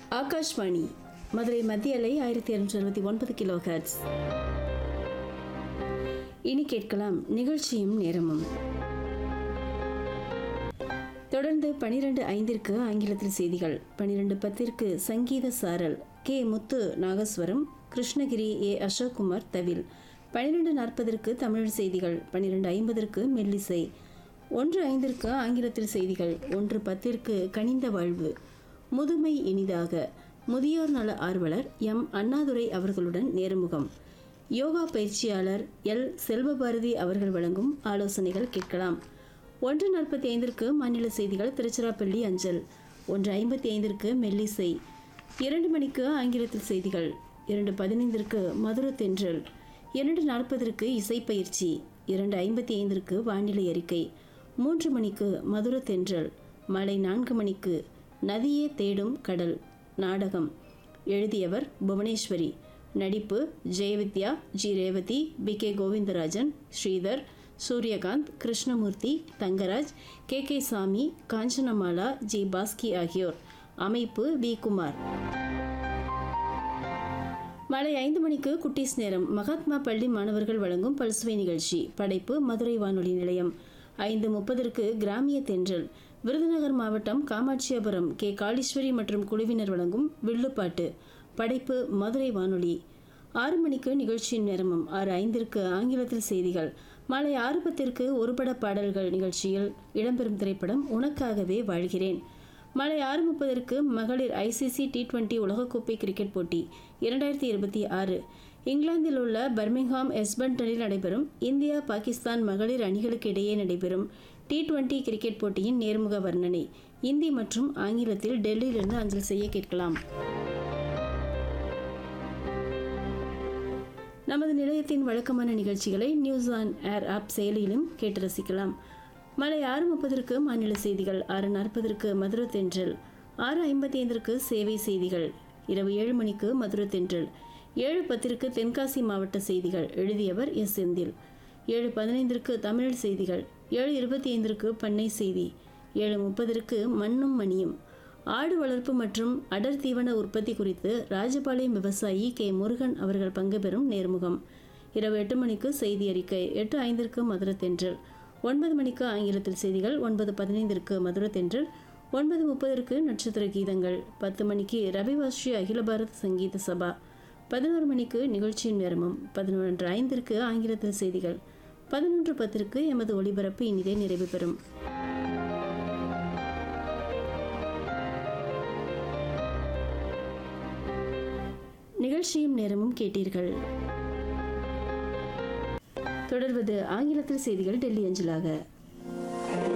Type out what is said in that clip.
ஆகாஷ்வாணி மதுரை மத்திய அலை ஆயிரத்தி இருநூற்றி அறுபத்தி ஒன்பது கிலோ ஹெர்ட்ஸ் இனி கேட்கலாம் நிகழ்ச்சியும் நேரமும் தொடர்ந்து பனிரெண்டு ஐந்திற்கு ஆங்கிலத்தில் செய்திகள் பனிரெண்டு பத்திற்கு சங்கீத சாரல் கே முத்து நாகஸ்வரம் கிருஷ்ணகிரி ஏ அசோக்குமார் தவில் பனிரெண்டு நாற்பதற்கு தமிழ் செய்திகள் பனிரெண்டு ஐம்பதற்கு மெல்லிசை ஒன்று ஐந்திற்கு ஆங்கிலத்தில் செய்திகள் ஒன்று பத்திற்கு கனிந்த வாழ்வு முதுமை இனிதாக முதியோர் நல ஆர்வலர் எம் அண்ணாதுரை அவர்களுடன் நேர்முகம் யோகா பயிற்சியாளர் எல் செல்வபாரதி அவர்கள் வழங்கும் ஆலோசனைகள் கேட்கலாம் ஒன்று நாற்பத்தி ஐந்திற்கு மாநில செய்திகள் திருச்சிராப்பள்ளி அஞ்சல் ஒன்று ஐம்பத்தி ஐந்திற்கு மெல்லிசை இரண்டு மணிக்கு ஆங்கிலத்தில் செய்திகள் இரண்டு பதினைந்திற்கு மதுர தென்றல் இரண்டு நாற்பதற்கு இசைப்பயிற்சி இரண்டு ஐம்பத்தி ஐந்திற்கு வானிலை அறிக்கை மூன்று மணிக்கு மதுர தென்றல் மாலை நான்கு மணிக்கு நதியே தேடும் கடல் நாடகம் எழுதியவர் புவனேஸ்வரி நடிப்பு Jayavidya G Revathi P K Govindarajan Sridhar Suryakanth Krishnamurthy Thangaraj K K Sami Kanchanamala G Bhaski ஆகியோர் அமைப்பு வி குமார் மாலை ஐந்து மணிக்கு குட்டீஸ் நேரம் மகாத்மா பள்ளி மாணவர்கள் வழங்கும் பல்சுவை நிகழ்ச்சி படைப்பு மதுரை வானொலி நிலையம் ஐந்து முப்பதற்கு கிராமிய தென்றல் விருதுநகர் மாவட்டம் காமாட்சியபுரம் கே காளீஸ்வரி மற்றும் குழுவினர் வழங்கும் வில்லுப்பாட்டு படைப்பு மதுரை வானொலி ஆறு மணிக்கு நிகழ்ச்சியின் நேரமும் ஆறு ஐந்திற்கு ஆங்கிலத்தில் செய்திகள் மாலை ஆறு பத்திற்கு ஒருபட பாடல்கள் நிகழ்ச்சியில் இடம்பெறும் திரைப்படம் உனக்காகவே வாழ்கிறேன் மாலை ஆறு முப்பதற்கு மகளிர் ஐசிசி டி டுவெண்டி உலகக்கோப்பை கிரிக்கெட் போட்டி இரண்டாயிரத்தி இருபத்தி ஆறு இங்கிலாந்தில் உள்ள பர்மிங்ஹாம் எஸ்பண்டனில் நடைபெறும் இந்தியா பாகிஸ்தான் மகளிர் அணிகளுக்கு இடையே நடைபெறும் டி டுவெண்டி கிரிக்கெட் போட்டியின் நேர்முக வர்ணனை இந்தி மற்றும் ஆங்கிலத்தில் டெல்லியிலிருந்து அஞ்சல் செய்ய கேட்கலாம் நமது நிலையத்தின் வழக்கமான நிகழ்ச்சிகளை நியூஸ் ஆன் ஏர் ஆப் செயலியிலும் கேட்டு ரசிக்கலாம் மாலை ஆறு முப்பதற்கு மாநில செய்திகள் ஆறு நாற்பதற்கு மதுரை தென்றல் ஆறு ஐம்பத்தி ஐந்திற்கு சேவை செய்திகள் இரவு ஏழு மணிக்கு மதுரை தென்றல் ஏழு பத்திற்கு தென்காசி மாவட்ட செய்திகள் எழுதியவர் எஸ் செந்தில் ஏழு பதினைந்திற்கு தமிழ் செய்திகள் ஏழு இருபத்தி ஐந்திற்கு பண்ணை செய்தி ஏழு முப்பதற்கு மண்ணும் மணியும் ஆடு வளர்ப்பு மற்றும் அடர் தீவன உற்பத்தி குறித்து ராஜபாளையம் விவசாயி கே முருகன் அவர்கள் பங்கு பெறும் நேர்முகம் இரவு எட்டு மணிக்கு செய்தி அறிக்கை எட்டு ஐந்திற்கு மதுரை தென்றல் ஒன்பது மணிக்கு ஆங்கிலத்தில் செய்திகள் ஒன்பது பதினைந்திற்கு மதுரை தென்றல் ஒன்பது முப்பதற்கு நட்சத்திர கீதங்கள் பத்து மணிக்கு ரவிவாஸ்ரீ அகில பாரத் சங்கீத சபா பதினோரு மணிக்கு நிகழ்ச்சியின் நேரமும் பதினொன்று ஐந்திற்கு ஆங்கிலத்தில் செய்திகள் பதினொன்று பத்திற்கு எமது ஒளிபரப்பு இனிதே நிறைவு பெறும் நிகழ்ச்சியும் நேரமும் கேட்டீர்கள் தொடர்வது ஆங்கிலத்தில் செய்திகள் டெல்லி அஞ்சலாக